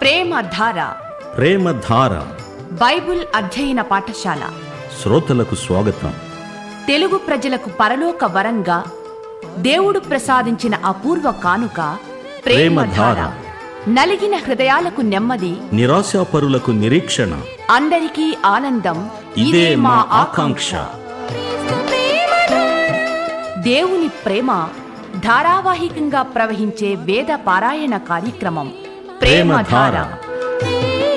ప్రేమధార ప్రేమధార Bible అధ్యయన పాఠశాల శ్రోతలకు స్వాగతం తెలుగు ప్రజలకు పరలోక వరంగా దేవుడు ప్రసాదించిన అపూర్వ కానుక ప్రేమధార ప్రేమధార. నలిగిన హృదయాలకు నెమ్మది నిరాశాపరులకు నిరీక్షణ అందరికీ ఆనందం ఇదే మా ఆకాంక్ష దేవుని ప్రేమ ధారావాహికంగా ప్రవహించే వేద పారాయణ కార్యక్రమం ప్రేమధార ప్రేమధార.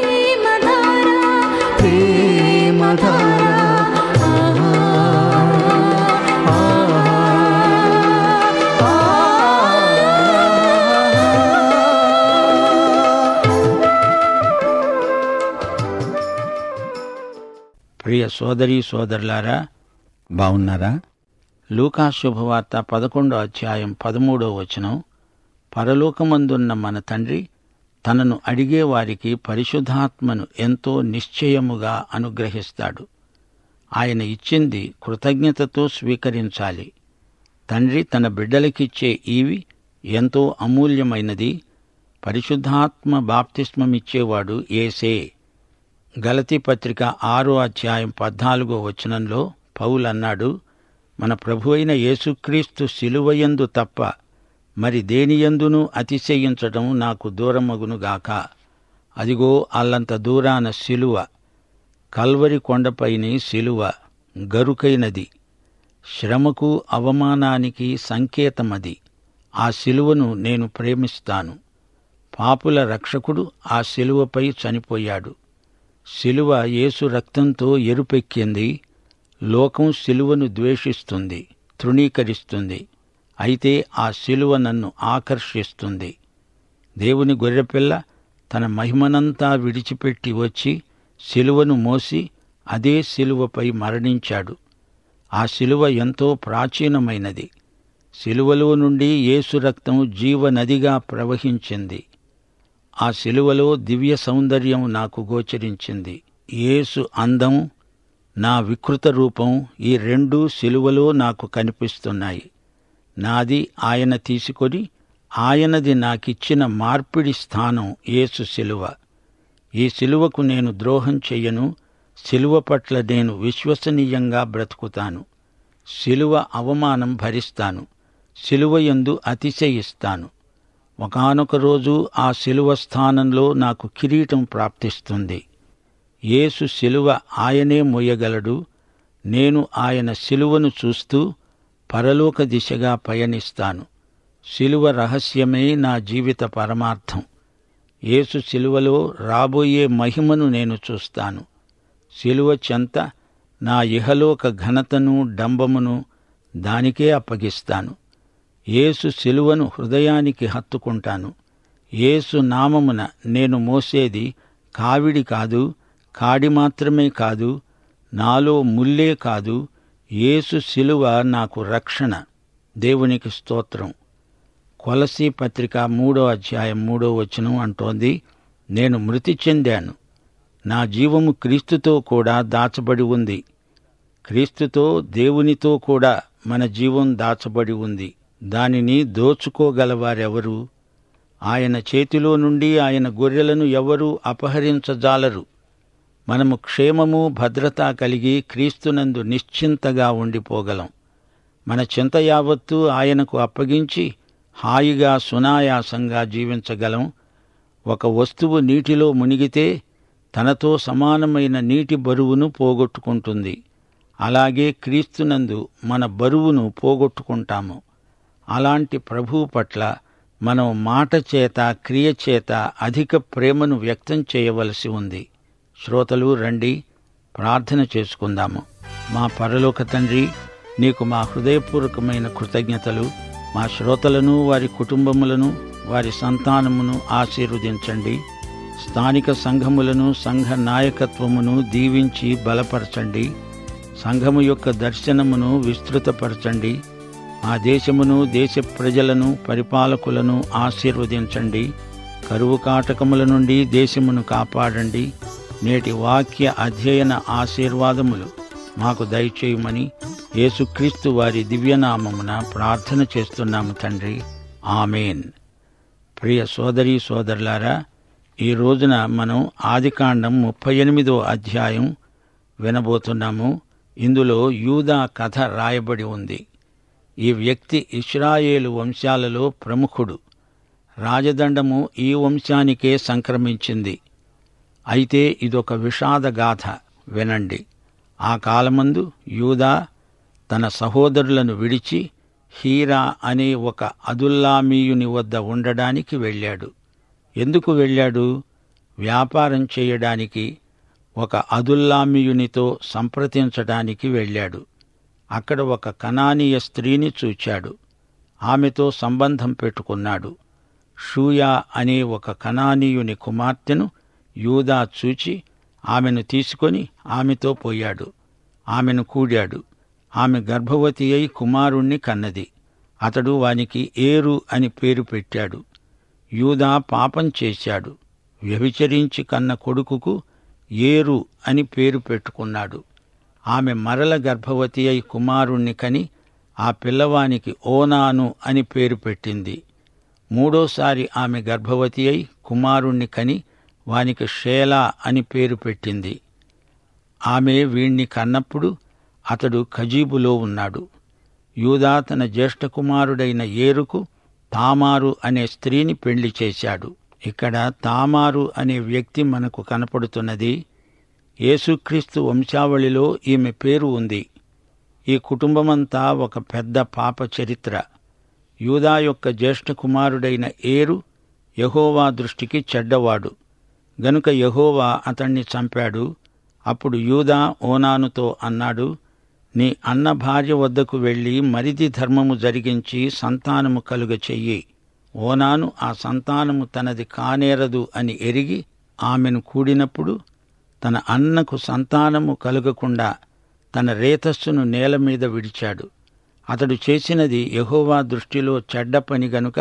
ప్రియ సోదరి సోదరులారా బాగున్నారా లూకా శుభవార్త పదకొండో అధ్యాయం పదమూడో వచనం పరలోకమందున్న మన తండ్రి తనను అడిగే వారికి పరిశుద్ధాత్మను ఎంతో నిశ్చయముగా అనుగ్రహిస్తాడు ఆయన ఇచ్చింది కృతజ్ఞతతో స్వీకరించాలి తండ్రి తన బిడ్డలకిచ్చే ఈవి ఎంతో అమూల్యమైనది పరిశుద్ధాత్మ బాప్తిస్మమిచ్చేవాడు ఏసే గలతీ పత్రిక ఆరో అధ్యాయం పద్నాలుగో వచనంలో పౌలు అన్నాడు మన ప్రభు అయిన యేసుక్రీస్తు శిలువయందు తప్ప మరి దేనియందును అతిశయించడం నాకు దూరమగునుగాక అదిగో అల్లంత దూరాన శిలువ కల్వరి కొండపైని శిలువ గరుకైనది శ్రమకు అవమానానికి సంకేతమది ఆ శిలువను నేను ప్రేమిస్తాను పాపుల రక్షకుడు ఆ శిలువపై చనిపోయాడు శిలువ యేసు రక్తంతో ఎరుపెక్కింది లోకం శిలువను ద్వేషిస్తుంది తృణీకరిస్తుంది అయితే ఆ శిలువ నన్ను ఆకర్షిస్తుంది దేవుని గొర్రెపిల్ల తన మహిమనంతా విడిచిపెట్టి వచ్చి శిలువను మోసి అదే శిలువపై మరణించాడు ఆ శిలువ ఎంతో ప్రాచీనమైనది శిలువలో నుండి యేసు రక్తం జీవనదిగా ప్రవహించింది ఆ శిలువలో దివ్య సౌందర్యం నాకు గోచరించింది యేసు అందం నా వికృత రూపం ఈ రెండూ శిలువలో నాకు కనిపిస్తున్నాయి నాది ఆయన తీసుకొని ఆయనది నాకిచ్చిన మార్పిడి స్థానం యేసు శిలువ ఈ శిలువకు నేను ద్రోహం చెయ్యను శిలువ పట్ల నేను విశ్వసనీయంగా బ్రతుకుతాను శిలువ అవమానం భరిస్తాను శిలువ యందు అతిశయిస్తాను ఒకానొక రోజు ఆ శిలువ స్థానంలో నాకు కిరీటం ప్రాప్తిస్తుంది యేసు శిలువ ఆయనే మోయగలడు నేను ఆయన శిలువను చూస్తూ పరలోక దిశగా పయనిస్తాను శిలువ రహస్యమే నా జీవిత పరమార్థం యేసు శిలువలో రాబోయే మహిమను నేను చూస్తాను శిలువ చెంత నా ఇహలోక ఘనతను డంబమును దానికే అప్పగిస్తాను యేసు శిలువను హృదయానికి హత్తుకుంటాను యేసు నామమున నేను మోసేది కావిడి కాదు కాడి మాత్రమే కాదు నాలో ముల్లే కాదు యేసు శిలువ నాకు రక్షణ దేవునికి స్తోత్రం కొలసీ పత్రిక మూడో అధ్యాయం మూడో వచనం అంటోంది నేను మృతి చెందాను నా జీవము క్రీస్తుతో కూడా దాచబడి ఉంది క్రీస్తుతో దేవునితో కూడా మన జీవం దాచబడి ఉంది దానిని దోచుకోగలవారెవరు ఆయన చేతిలో నుండి ఆయన గొర్రెలను ఎవరూ అపహరించజాలరు మనము క్షేమము భద్రత కలిగి క్రీస్తునందు నిశ్చింతగా ఉండిపోగలం మన చింత యావత్తు ఆయనకు అప్పగించి హాయిగా సునాయాసంగా జీవించగలం ఒక వస్తువు నీటిలో మునిగితే తనతో సమానమైన నీటి బరువును పోగొట్టుకుంటుంది అలాగే క్రీస్తునందు మన బరువును పోగొట్టుకుంటాము అలాంటి ప్రభువు పట్ల మనం మాట చేత క్రియ చేత అధిక ప్రేమను వ్యక్తం చేయవలసి ఉంది శ్రోతలు రండి ప్రార్థన చేసుకుందాము మా పరలోక తండ్రి నీకు మా హృదయపూర్వకమైన కృతజ్ఞతలు మా శ్రోతలను వారి కుటుంబములను వారి సంతానమును ఆశీర్వదించండి స్థానిక సంఘములను సంఘ నాయకత్వమును దీవించి బలపరచండి సంఘము యొక్క దర్శనమును విస్తృతపరచండి మా దేశమును దేశ ప్రజలను పరిపాలకులను ఆశీర్వదించండి కరువు కాటకముల నుండి దేశమును కాపాడండి నేటి వాక్య అధ్యయన ఆశీర్వాదములు మాకు దయచేయమని యేసుక్రీస్తు వారి దివ్యనామమున ప్రార్థన చేస్తున్నాము తండ్రి ఆమెన్ ప్రియ సోదరీ సోదరులారా ఈ రోజున మనం ఆదికాండం ముప్పై ఎనిమిదో అధ్యాయం వినబోతున్నాము ఇందులో యూదా కథ రాయబడి ఉంది ఈ వ్యక్తి ఇస్రాయేలు వంశాలలో ప్రముఖుడు రాజదండము ఈ వంశానికే సంక్రమించింది అయితే ఇదొక విషాదగాథ వినండి ఆ కాలమందు యూదా తన సహోదరులను విడిచి హీరా అనే ఒక అదుల్లామీయుని వద్ద ఉండడానికి వెళ్ళాడు ఎందుకు వెళ్ళాడు వ్యాపారం చేయడానికి ఒక అదుల్లామీయునితో సంప్రదించడానికి వెళ్ళాడు అక్కడ ఒక కనానీయ స్త్రీని చూచాడు ఆమెతో సంబంధం పెట్టుకున్నాడు షూయా అనే ఒక కనానీయుని కుమార్తెను యూదా చూచి ఆమెను తీసుకొని ఆమెతో పోయాడు ఆమెను కూడాడు ఆమె గర్భవతి అయి కుమారుణ్ణి కన్నది అతడు వానికి ఏరు అని పేరు పెట్టాడు యూదా పాపం చేశాడు వ్యభిచరించి కన్న కొడుకుకు ఏరు అని పేరు పెట్టుకున్నాడు ఆమె మరల గర్భవతి అయి కుమారుణ్ణి కని ఆ పిల్లవానికి ఓనాను అని పేరు పెట్టింది మూడోసారి ఆమె గర్భవతి అయి కుమారుణ్ణి కని వానికి షేలా అని పేరు పెట్టింది ఆమె వీణ్ణి కన్నప్పుడు అతడు ఖజీబులో ఉన్నాడు యూదా తన జ్యేష్ఠ కుమారుడైన ఏరుకు తామారు అనే స్త్రీని పెళ్లి చేశాడు ఇక్కడ తామారు అనే వ్యక్తి మనకు కనపడుతున్నది యేసుక్రీస్తు వంశావళిలో ఈమె పేరు ఉంది ఈ కుటుంబమంతా ఒక పెద్ద పాప చరిత్ర యూదా యొక్క జ్యేష్ఠ కుమారుడైన ఏరు యహోవా దృష్టికి చెడ్డవాడు గనుక యహోవా అతణ్ణి చంపాడు అప్పుడు యూదా ఓనానుతో అన్నాడు నీ అన్న భార్య వద్దకు వెళ్లి మరిది ధర్మము జరిగించి సంతానము కలుగ చెయ్యి ఓనాను ఆ సంతానము తనది కానేరదు అని ఎరిగి ఆమెను కూడినప్పుడు తన అన్నకు సంతానము కలుగకుండా తన రేతస్సును నేల మీద విడిచాడు అతడు చేసినది యహోవా దృష్టిలో చెడ్డ పని గనుక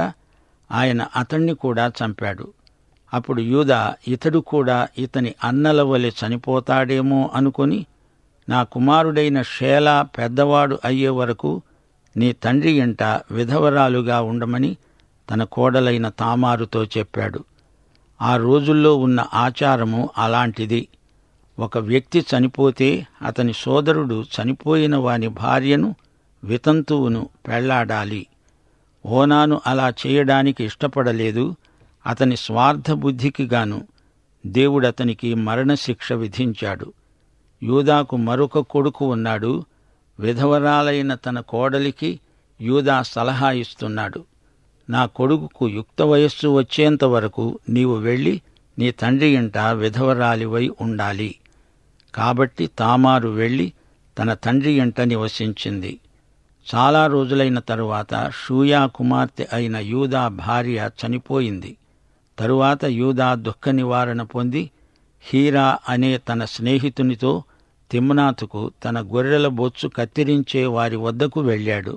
ఆయన అతణ్ణి కూడా చంపాడు అప్పుడు యూదా ఇతడు కూడా ఇతని అన్నల వలె చనిపోతాడేమో అనుకొని నా కుమారుడైన షేలా పెద్దవాడు అయ్యే వరకు నీ తండ్రి ఇంట విధవరాలుగా ఉండమని తన కోడలైన తామారుతో చెప్పాడు ఆ రోజుల్లో ఉన్న ఆచారము అలాంటిది ఒక వ్యక్తి చనిపోతే అతని సోదరుడు చనిపోయిన వాని భార్యను వితంతువును పెళ్లాడాలి ఓనాను అలా చేయడానికి ఇష్టపడలేదు అతని స్వార్థ బుద్ధికి గాను దేవుడతనికి మరణశిక్ష విధించాడు యూదాకు మరొక కొడుకు ఉన్నాడు విధవరాలైన తన కోడలికి యూదా సలహా ఇస్తున్నాడు నా కొడుకుకు యుక్త వయస్సు వచ్చేంత వరకు నీవు వెళ్ళి నీ తండ్రి ఇంట విధవరాలివై ఉండాలి కాబట్టి తామారు వెళ్ళి తన తండ్రి ఇంట నివసించింది చాలా రోజులైన తరువాత షూయా కుమార్తె అయిన యూదా భార్య చనిపోయింది తరువాత యూదా దుఃఖ నివారణ పొంది హీరా అనే తన స్నేహితునితో తిమ్నాతుకు తన గొర్రెల బొచ్చు కత్తిరించే వారి వద్దకు వెళ్ళాడు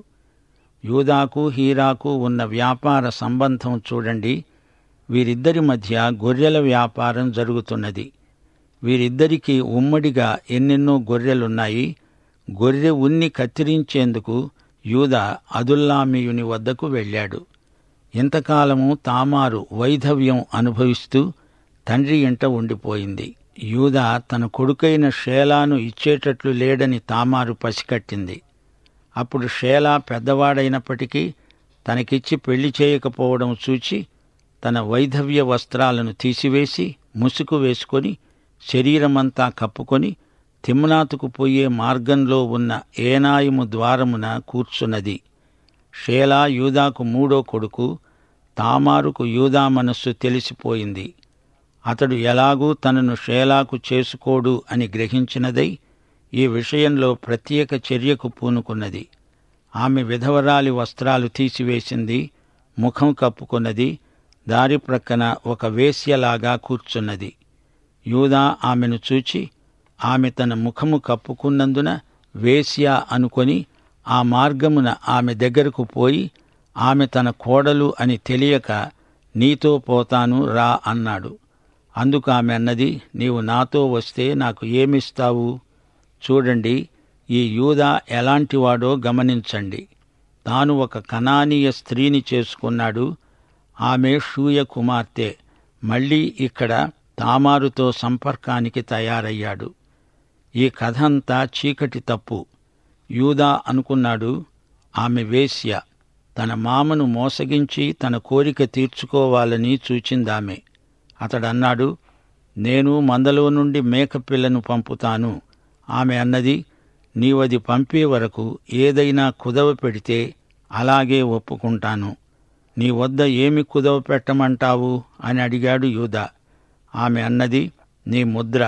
యూదాకు హీరాకు ఉన్న వ్యాపార సంబంధం చూడండి వీరిద్దరి మధ్య గొర్రెల వ్యాపారం జరుగుతున్నది వీరిద్దరికీ ఉమ్మడిగా ఎన్నెన్నో గొర్రెలున్నాయి గొర్రె ఉన్ని కత్తిరించేందుకు యూదా అదుల్లామీయుని వద్దకు వెళ్ళాడు ఇంతకాలము తామారు వైధవ్యం అనుభవిస్తూ తండ్రి ఇంట ఉండిపోయింది యూదా తన కొడుకైన షేలాను ఇచ్చేటట్లు లేడని తామారు పసికట్టింది అప్పుడు షేలా పెద్దవాడైనప్పటికీ తనకిచ్చి పెళ్లి చేయకపోవడం చూచి తన వైధవ్య వస్త్రాలను తీసివేసి ముసుగు వేసుకొని శరీరమంతా కప్పుకొని తిమ్నాతుకు పోయే మార్గంలో ఉన్న ఏనాయము ద్వారమున కూర్చున్నది షేలా యూదాకు మూడో కొడుకు తామారుకు యూదా మనస్సు తెలిసిపోయింది అతడు ఎలాగూ తనను షేలాకు చేసుకోడు అని గ్రహించినదై ఈ విషయంలో ప్రత్యేక చర్యకు పూనుకున్నది ఆమె విధవరాలి వస్త్రాలు తీసివేసింది ముఖం కప్పుకున్నది దారి ప్రక్కన ఒక వేశ్యలాగా కూర్చున్నది యూదా ఆమెను చూచి ఆమె తన ముఖము కప్పుకున్నందున వేశ్య అనుకొని ఆ మార్గమున ఆమె దగ్గరకు పోయి ఆమె తన కోడలు అని తెలియక నీతో పోతాను రా అన్నాడు అందుకు ఆమె అన్నది నీవు నాతో వస్తే నాకు ఏమిస్తావు చూడండి ఈ యూదా ఎలాంటివాడో గమనించండి తాను ఒక కనానీయ స్త్రీని చేసుకున్నాడు ఆమె షూయ కుమార్తె మళ్ళీ ఇక్కడ తామారుతో సంపర్కానికి తయారయ్యాడు ఈ కథ అంతా చీకటి తప్పు యూదా అనుకున్నాడు ఆమె వేశ్య తన మామను మోసగించి తన కోరిక తీర్చుకోవాలని చూచిందామె అతడన్నాడు నేను మందలో నుండి మేకపిల్లను పంపుతాను ఆమె అన్నది నీవది పంపే వరకు ఏదైనా కుదవ పెడితే అలాగే ఒప్పుకుంటాను నీ వద్ద ఏమి కుదవ పెట్టమంటావు అని అడిగాడు యూదా ఆమె అన్నది నీ ముద్ర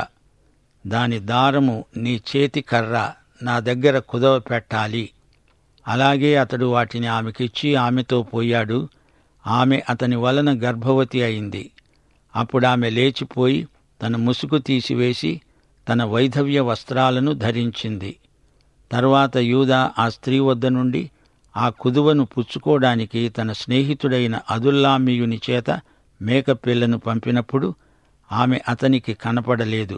దాని దారము నీ చేతి కర్ర నా దగ్గర కుదవ పెట్టాలి అలాగే అతడు వాటిని ఆమెకిచ్చి ఆమెతో పోయాడు ఆమె అతని వలన గర్భవతి అయింది అప్పుడు ఆమె లేచిపోయి తన ముసుగు తీసివేసి తన వైధవ్య వస్త్రాలను ధరించింది తర్వాత యూదా ఆ స్త్రీ వద్ద నుండి ఆ కుదువను పుచ్చుకోవడానికి తన స్నేహితుడైన అదుల్లామీయుని చేత మేకపిల్లను పంపినప్పుడు ఆమె అతనికి కనపడలేదు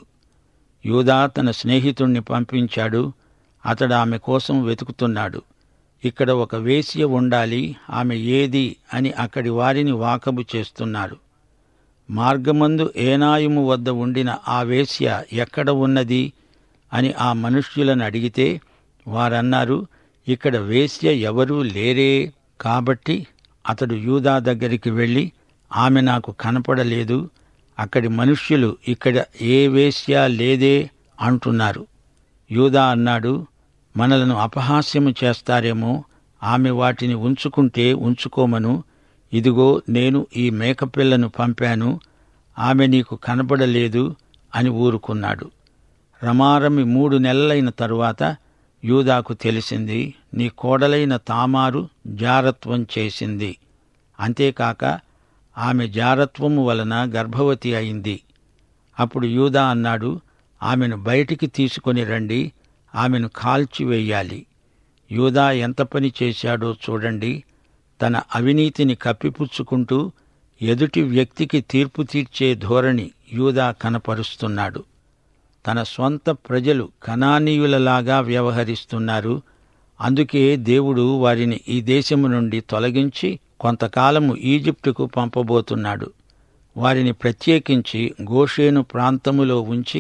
యూదా తన స్నేహితుణ్ణి పంపించాడు అతడు ఆమె కోసం వెతుకుతున్నాడు ఇక్కడ ఒక వేశ్య ఉండాలి ఆమె ఏది అని అక్కడి వారిని వాకబు చేస్తున్నారు మార్గమందు ఏనాయుము వద్ద ఉండిన ఆ వేశ్య ఎక్కడ ఉన్నది అని ఆ మనుష్యులను అడిగితే వారన్నారు ఇక్కడ వేశ్య ఎవరూ లేరే కాబట్టి అతడు యూదా దగ్గరికి వెళ్ళి ఆమె నాకు కనపడలేదు అక్కడి మనుష్యులు ఇక్కడ ఏ వేశ్య లేదే అంటున్నారు యూదా అన్నాడు మనలను అపహాస్యము చేస్తారేమో ఆమె వాటిని ఉంచుకుంటే ఉంచుకోమను ఇదిగో నేను ఈ మేకపిల్లను పంపాను ఆమె నీకు కనపడలేదు అని ఊరుకున్నాడు రమారమి మూడు నెలలైన తరువాత యూదాకు తెలిసింది నీ కోడలైన తామారు జారత్వం చేసింది అంతేకాక ఆమె జారత్వము వలన గర్భవతి అయింది అప్పుడు యూదా అన్నాడు ఆమెను బయటికి తీసుకొని రండి ఆమెను కాల్చివేయాలి యూదా ఎంత పని చేశాడో చూడండి తన అవినీతిని కప్పిపుచ్చుకుంటూ ఎదుటి వ్యక్తికి తీర్పు తీర్చే ధోరణి యూదా కనపరుస్తున్నాడు తన స్వంత ప్రజలు కనానీయులలాగా వ్యవహరిస్తున్నారు అందుకే దేవుడు వారిని ఈ దేశము నుండి తొలగించి కొంతకాలము ఈజిప్టుకు పంపబోతున్నాడు వారిని ప్రత్యేకించి గోషేను ప్రాంతములో ఉంచి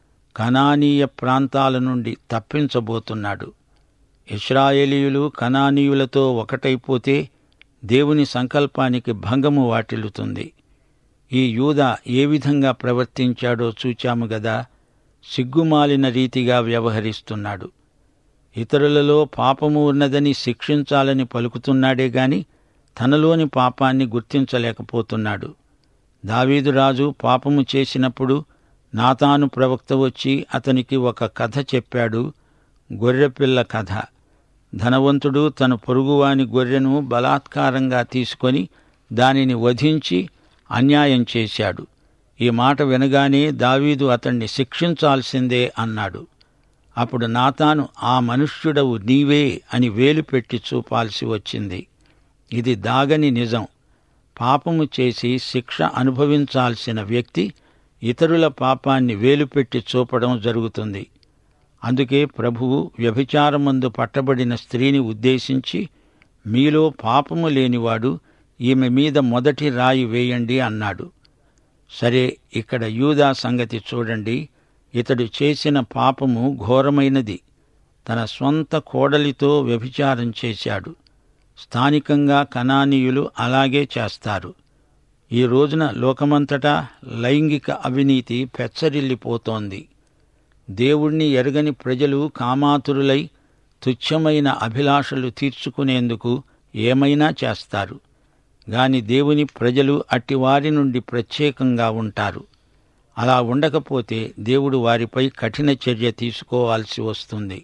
కనానీయ ప్రాంతాల నుండి తప్పించబోతున్నాడు ఇస్రాయేలీయులు కనానీయులతో ఒకటైపోతే దేవుని సంకల్పానికి భంగము వాటిల్లుతుంది ఈ యూద ఏ విధంగా ప్రవర్తించాడో చూచాము గదా సిగ్గుమాలిన రీతిగా వ్యవహరిస్తున్నాడు ఇతరులలో పాపము ఉన్నదని శిక్షించాలని పలుకుతున్నాడే గాని తనలోని పాపాన్ని గుర్తించలేకపోతున్నాడు దావీదు రాజు పాపము చేసినప్పుడు నాతాను ప్రవక్త వచ్చి అతనికి ఒక కథ చెప్పాడు గొర్రెపిల్ల కథ ధనవంతుడు తన పొరుగువాని గొర్రెను బలాత్కారంగా తీసుకొని దానిని వధించి అన్యాయం చేశాడు ఈ మాట వినగానే దావీదు అతణ్ణి శిక్షించాల్సిందే అన్నాడు అప్పుడు నాతాను ఆ మనుష్యుడవు నీవే అని వేలు పెట్టి చూపాల్సి వచ్చింది ఇది దాగని నిజం పాపము చేసి శిక్ష అనుభవించాల్సిన వ్యక్తి ఇతరుల పాపాన్ని వేలుపెట్టి చూపడం జరుగుతుంది అందుకే ప్రభువు వ్యభిచారమందు పట్టబడిన స్త్రీని ఉద్దేశించి మీలో పాపము లేనివాడు ఈమె మీద మొదటి రాయి వేయండి అన్నాడు సరే ఇక్కడ యూదా సంగతి చూడండి ఇతడు చేసిన పాపము ఘోరమైనది తన స్వంత కోడలితో వ్యభిచారం చేశాడు స్థానికంగా కనానీయులు అలాగే చేస్తారు ఈ రోజున లోకమంతటా లైంగిక అవినీతి పెచ్చరిల్లిపోతోంది దేవుణ్ణి ఎరగని ప్రజలు కామాతురులై తుచ్చమైన అభిలాషలు తీర్చుకునేందుకు ఏమైనా చేస్తారు గాని దేవుని ప్రజలు అట్టివారి నుండి ప్రత్యేకంగా ఉంటారు అలా ఉండకపోతే దేవుడు వారిపై కఠిన చర్య తీసుకోవాల్సి వస్తుంది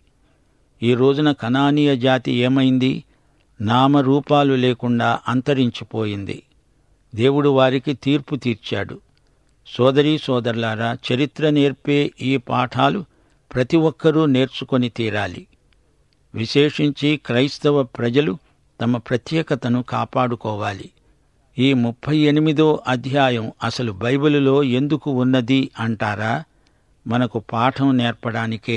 ఈ రోజున కనానీయ జాతి ఏమైంది నామరూపాలు లేకుండా అంతరించిపోయింది దేవుడు వారికి తీర్పు తీర్చాడు సోదరీ సోదరులారా చరిత్ర నేర్పే ఈ పాఠాలు ప్రతి ఒక్కరూ నేర్చుకొని తీరాలి విశేషించి క్రైస్తవ ప్రజలు తమ ప్రత్యేకతను కాపాడుకోవాలి ఈ ముప్పై ఎనిమిదో అధ్యాయం అసలు బైబిలులో ఎందుకు ఉన్నది అంటారా మనకు పాఠం నేర్పడానికే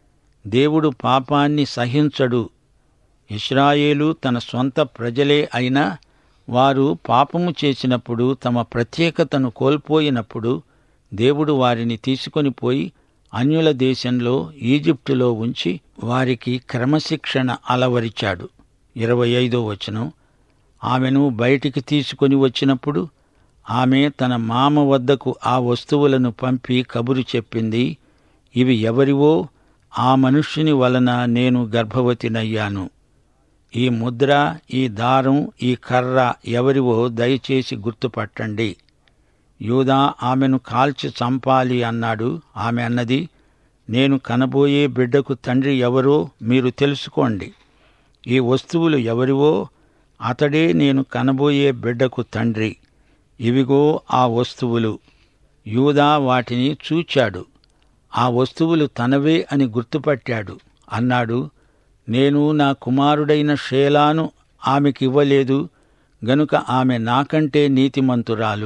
దేవుడు పాపాన్ని సహించడు ఇస్రాయేలు తన సొంత ప్రజలే అయినా వారు పాపము చేసినప్పుడు తమ ప్రత్యేకతను కోల్పోయినప్పుడు దేవుడు వారిని తీసుకొని పోయి అన్యుల దేశంలో ఈజిప్టులో ఉంచి వారికి క్రమశిక్షణ అలవరిచాడు ఇరవై ఐదో వచనం ఆమెను బయటికి తీసుకొని వచ్చినప్పుడు ఆమె తన మామ వద్దకు ఆ వస్తువులను పంపి కబురు చెప్పింది ఇవి ఎవరివో ఆ మనుష్యుని వలన నేను గర్భవతినయ్యాను ఈ ముద్ర ఈ దారం ఈ కర్ర ఎవరివో దయచేసి గుర్తుపట్టండి యూదా ఆమెను కాల్చి చంపాలి అన్నాడు ఆమె అన్నది నేను కనబోయే బిడ్డకు తండ్రి ఎవరో మీరు తెలుసుకోండి ఈ వస్తువులు ఎవరివో అతడే నేను కనబోయే బిడ్డకు తండ్రి ఇవిగో ఆ వస్తువులు యూదా వాటిని చూచాడు ఆ వస్తువులు తనవే అని గుర్తుపట్టాడు అన్నాడు నేను నా కుమారుడైన షేలాను ఆమెకివ్వలేదు గనుక ఆమె నాకంటే నీతిమంతురాలు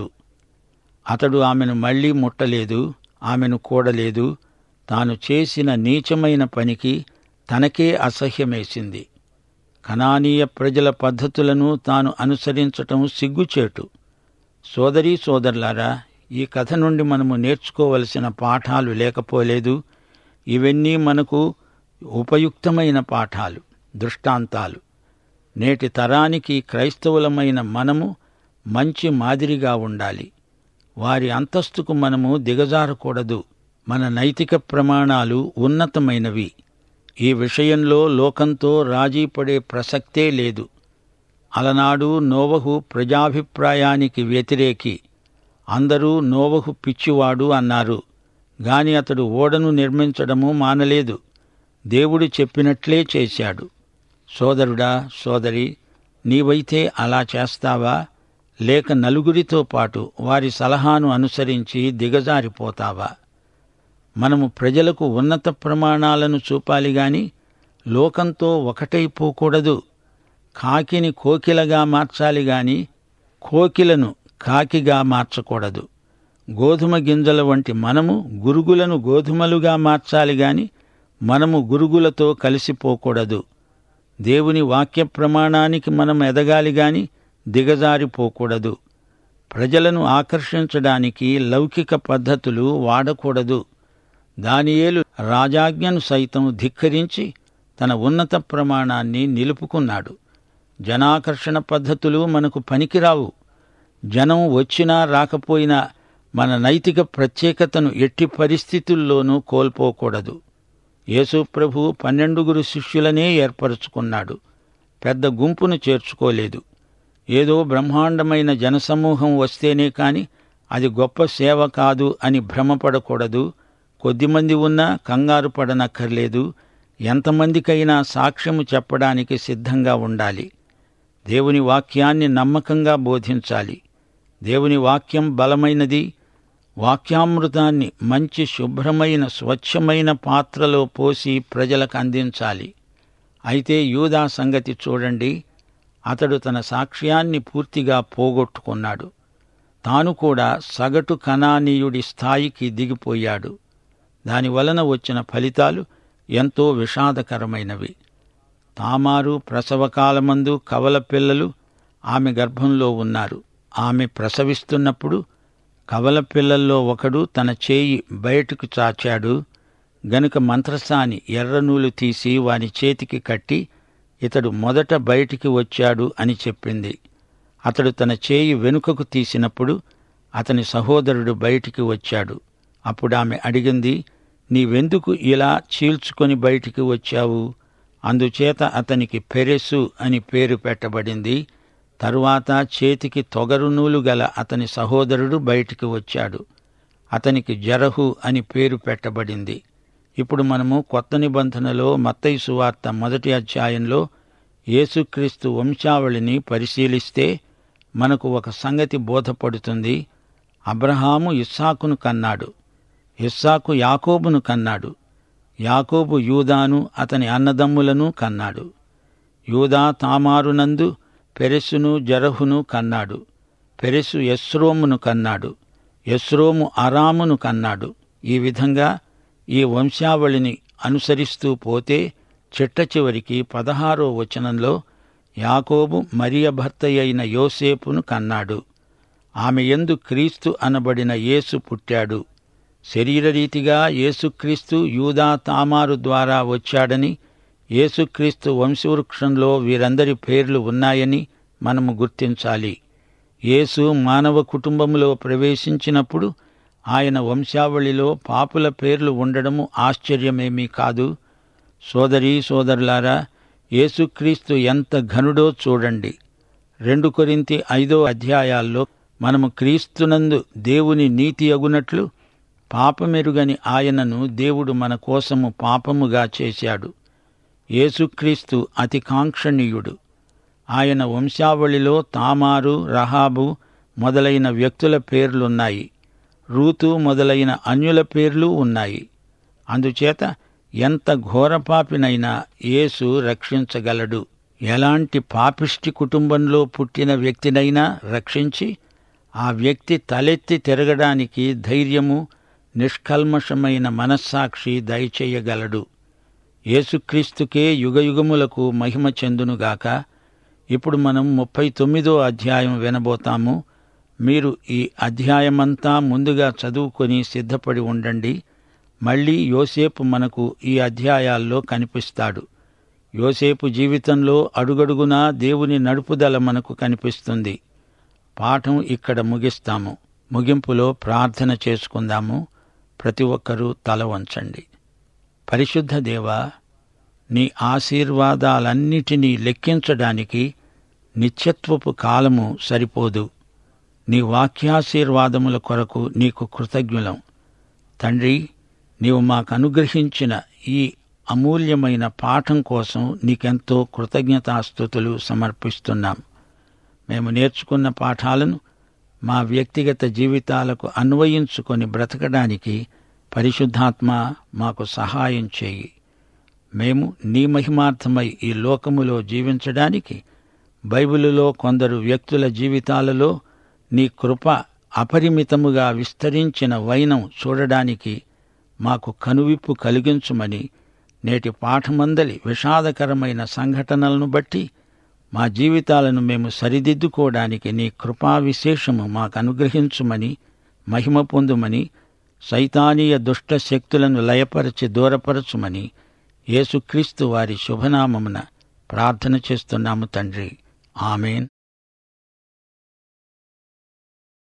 అతడు ఆమెను మళ్లీ ముట్టలేదు ఆమెను కూడలేదు తాను చేసిన నీచమైన పనికి తనకే అసహ్యమేసింది కనానీయ ప్రజల పద్ధతులను తాను అనుసరించటం సిగ్గుచేటు సోదరీ సోదరులారా ఈ కథ నుండి మనము నేర్చుకోవలసిన పాఠాలు లేకపోలేదు ఇవన్నీ మనకు ఉపయుక్తమైన పాఠాలు దృష్టాంతాలు నేటి తరానికి క్రైస్తవులమైన మనము మంచి మాదిరిగా ఉండాలి వారి అంతస్తుకు మనము దిగజారకూడదు మన నైతిక ప్రమాణాలు ఉన్నతమైనవి ఈ విషయంలో లోకంతో రాజీ పడే ప్రసక్తే లేదు అలనాడు నోవహు ప్రజాభిప్రాయానికి వ్యతిరేకి అందరూ నోవహు పిచ్చివాడు అన్నారు గాని అతడు ఓడను నిర్మించడము మానలేదు దేవుడు చెప్పినట్లే చేశాడు సోదరుడా సోదరి నీవైతే అలా చేస్తావా లేక నలుగురితో పాటు వారి సలహాను అనుసరించి దిగజారిపోతావా మనము ప్రజలకు ఉన్నత ప్రమాణాలను చూపాలి గాని లోకంతో ఒకటైపోకూడదు కాకిని కోకిలగా మార్చాలి గాని కోకిలను కాకిగా మార్చకూడదు గోధుమ గింజల వంటి మనము గురుగులను గోధుమలుగా మార్చాలి గాని మనము గురుగులతో కలిసిపోకూడదు దేవుని వాక్య ప్రమాణానికి మనం ఎదగాలి గాని దిగజారిపోకూడదు ప్రజలను ఆకర్షించడానికి లౌకిక పద్ధతులు వాడకూడదు దానియేలు రాజాజ్ఞను సైతం ధిక్కరించి తన ఉన్నత ప్రమాణాన్ని నిలుపుకున్నాడు జనాకర్షణ పద్ధతులు మనకు పనికిరావు జనం వచ్చినా రాకపోయినా మన నైతిక ప్రత్యేకతను ఎట్టి పరిస్థితుల్లోనూ కోల్పోకూడదు యేసు ప్రభు పన్నెండుగురు శిష్యులనే ఏర్పరచుకున్నాడు పెద్ద గుంపును చేర్చుకోలేదు ఏదో బ్రహ్మాండమైన జనసమూహం వస్తేనే కాని అది గొప్ప సేవ కాదు అని భ్రమపడకూడదు కొద్దిమంది ఉన్నా కంగారు పడనక్కర్లేదు ఎంతమందికైనా సాక్ష్యము చెప్పడానికి సిద్ధంగా ఉండాలి దేవుని వాక్యాన్ని నమ్మకంగా బోధించాలి దేవుని వాక్యం బలమైనది వాక్యామృతాన్ని మంచి శుభ్రమైన స్వచ్ఛమైన పాత్రలో పోసి ప్రజలకు అందించాలి అయితే యూదా సంగతి చూడండి అతడు తన సాక్ష్యాన్ని పూర్తిగా పోగొట్టుకున్నాడు తాను కూడా సగటు కణానీయుడి స్థాయికి దిగిపోయాడు దానివలన వచ్చిన ఫలితాలు ఎంతో విషాదకరమైనవి తామారు ప్రసవకాలమందు కవల పిల్లలు ఆమె గర్భంలో ఉన్నారు ఆమె ప్రసవిస్తున్నప్పుడు కవల పిల్లల్లో ఒకడు తన చేయి బయటకు చాచాడు గనుక మంత్రసాని ఎర్రనూలు తీసి వాని చేతికి కట్టి ఇతడు మొదట బయటికి వచ్చాడు అని చెప్పింది అతడు తన చేయి వెనుకకు తీసినప్పుడు అతని సహోదరుడు బయటికి వచ్చాడు అప్పుడు ఆమె అడిగింది నీవెందుకు ఇలా చీల్చుకొని బయటికి వచ్చావు అందుచేత అతనికి పెరెసు అని పేరు పెట్టబడింది తరువాత చేతికి తొగరు నూలు గల అతని సహోదరుడు బయటికి వచ్చాడు అతనికి జరహు అని పేరు పెట్టబడింది ఇప్పుడు మనము కొత్త నిబంధనలో మత్తయి సువార్త మొదటి అధ్యాయంలో యేసుక్రీస్తు వంశావళిని పరిశీలిస్తే మనకు ఒక సంగతి బోధపడుతుంది అబ్రహాము ఇస్సాకును కన్నాడు ఇస్సాకు యాకోబును కన్నాడు యాకోబు యూదాను అతని అన్నదమ్ములను కన్నాడు యూదా తామారునందు పెరెసును జరహును కన్నాడు పెరెసు యస్రోమును కన్నాడు యస్రోము అరామును కన్నాడు ఈ విధంగా ఈ వంశావళిని అనుసరిస్తూ పోతే చిట్ట చివరికి పదహారో వచనంలో యాకోబు మరియ భర్త అయిన యోసేపును కన్నాడు ఆమె యందు క్రీస్తు అనబడిన యేసు పుట్టాడు శరీరరీతిగా యేసుక్రీస్తు యూదా తామారు ద్వారా వచ్చాడని యేసుక్రీస్తు వంశవృక్షంలో వీరందరి పేర్లు ఉన్నాయని మనము గుర్తించాలి యేసు మానవ కుటుంబంలో ప్రవేశించినప్పుడు ఆయన వంశావళిలో పాపుల పేర్లు ఉండడము ఆశ్చర్యమేమీ కాదు సోదరీ సోదరులారా యేసుక్రీస్తు ఎంత ఘనుడో చూడండి రెండు కొరింతి ఐదో అధ్యాయాల్లో మనము క్రీస్తునందు దేవుని నీతి అగునట్లు పాపమెరుగని ఆయనను దేవుడు మన కోసము పాపముగా చేశాడు యేసుక్రీస్తు అతి కాంక్షణీయుడు ఆయన వంశావళిలో తామారు రహాబు మొదలైన వ్యక్తుల పేర్లున్నాయి రూతు మొదలైన అన్యుల పేర్లు ఉన్నాయి అందుచేత ఎంత ఘోరపాపినైనా యేసు రక్షించగలడు ఎలాంటి పాపిష్టి కుటుంబంలో పుట్టిన వ్యక్తినైనా రక్షించి ఆ వ్యక్తి తలెత్తి తిరగడానికి ధైర్యము నిష్కల్మషమైన మనస్సాక్షి దయచేయగలడు యేసుక్రీస్తుకే యుగయుగములకు మహిమ చెందునుగాక ఇప్పుడు మనం ముప్పై తొమ్మిదో అధ్యాయం వినబోతాము మీరు ఈ అధ్యాయమంతా ముందుగా చదువుకొని సిద్ధపడి ఉండండి మళ్ళీ యోసేపు మనకు ఈ అధ్యాయాల్లో కనిపిస్తాడు యోసేపు జీవితంలో అడుగడుగునా దేవుని నడుపుదల మనకు కనిపిస్తుంది పాఠం ఇక్కడ ముగిస్తాము ముగింపులో ప్రార్థన చేసుకుందాము ప్రతి ఒక్కరూ తల వంచండి పరిశుద్ధ దేవా నీ ఆశీర్వాదాలన్నిటినీ లెక్కించడానికి నిత్యత్వపు కాలము సరిపోదు నీ వాక్యాశీర్వాదముల కొరకు నీకు కృతజ్ఞులం తండ్రి నీవు మాకు అనుగ్రహించిన ఈ అమూల్యమైన పాఠం కోసం నీకెంతో కృతజ్ఞతాస్థుతులు సమర్పిస్తున్నాం మేము నేర్చుకున్న పాఠాలను మా వ్యక్తిగత జీవితాలకు అన్వయించుకొని బ్రతకడానికి పరిశుద్ధాత్మ మాకు సహాయం చేయి మేము నీ మహిమార్థమై ఈ లోకములో జీవించడానికి బైబిలులో కొందరు వ్యక్తుల జీవితాలలో నీ కృప అపరిమితముగా విస్తరించిన వైనం చూడడానికి మాకు కనువిప్పు కలిగించుమని నేటి పాఠమందలి విషాదకరమైన సంఘటనలను బట్టి మా జీవితాలను మేము సరిదిద్దుకోవడానికి నీ కృపా విశేషము మాకు అనుగ్రహించుమని మహిమ పొందుమని సైతానీయ దుష్ట శక్తులను లయపరచి దూరపరచుమని యేసుక్రీస్తు వారి శుభనామమున ప్రార్థన చేస్తున్నాము తండ్రి ఆమెన్